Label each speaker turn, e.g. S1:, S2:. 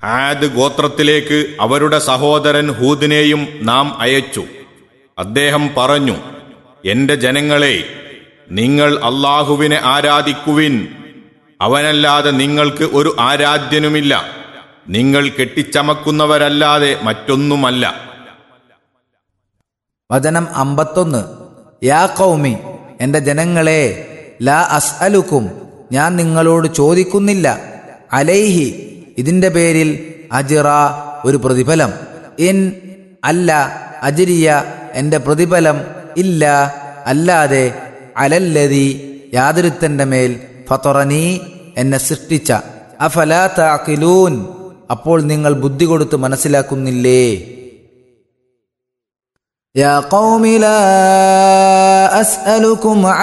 S1: ആദ് ഗോത്രത്തിലേക്ക് അവരുടെ സഹോദരൻ ഹൂദിനെയും നാം അയച്ചു അദ്ദേഹം പറഞ്ഞു എന്റെ ജനങ്ങളെ നിങ്ങൾ അള്ളാഹുവിനെ ആരാധിക്കുവിൻ അവനല്ലാതെ നിങ്ങൾക്ക് ഒരു ആരാധ്യനുമില്ല നിങ്ങൾ കെട്ടിച്ചമക്കുന്നവരല്ലാതെ മറ്റൊന്നുമല്ല
S2: വചനം അമ്പത്തൊന്ന് യാ കൗമി എൻ്റെ ജനങ്ങളെ ലാ അസ്അലുക്കും ഞാൻ നിങ്ങളോട് ചോദിക്കുന്നില്ല അലൈഹി ഇതിൻ്റെ പേരിൽ അജിറ ഒരു പ്രതിഫലം ഇൻ അല്ല അജിരിയ എൻ്റെ പ്രതിഫലം ഇല്ല അല്ലാതെ അലല്ലതി യാതൊരുത്തൻ്റെ മേൽ ഫതൊറനി എന്നെ സൃഷ്ടിച്ച അഫലാ താക്കിലൂൻ അപ്പോൾ നിങ്ങൾ ബുദ്ധി കൊടുത്ത് മനസ്സിലാക്കുന്നില്ലേ يا قوم لا أسألكم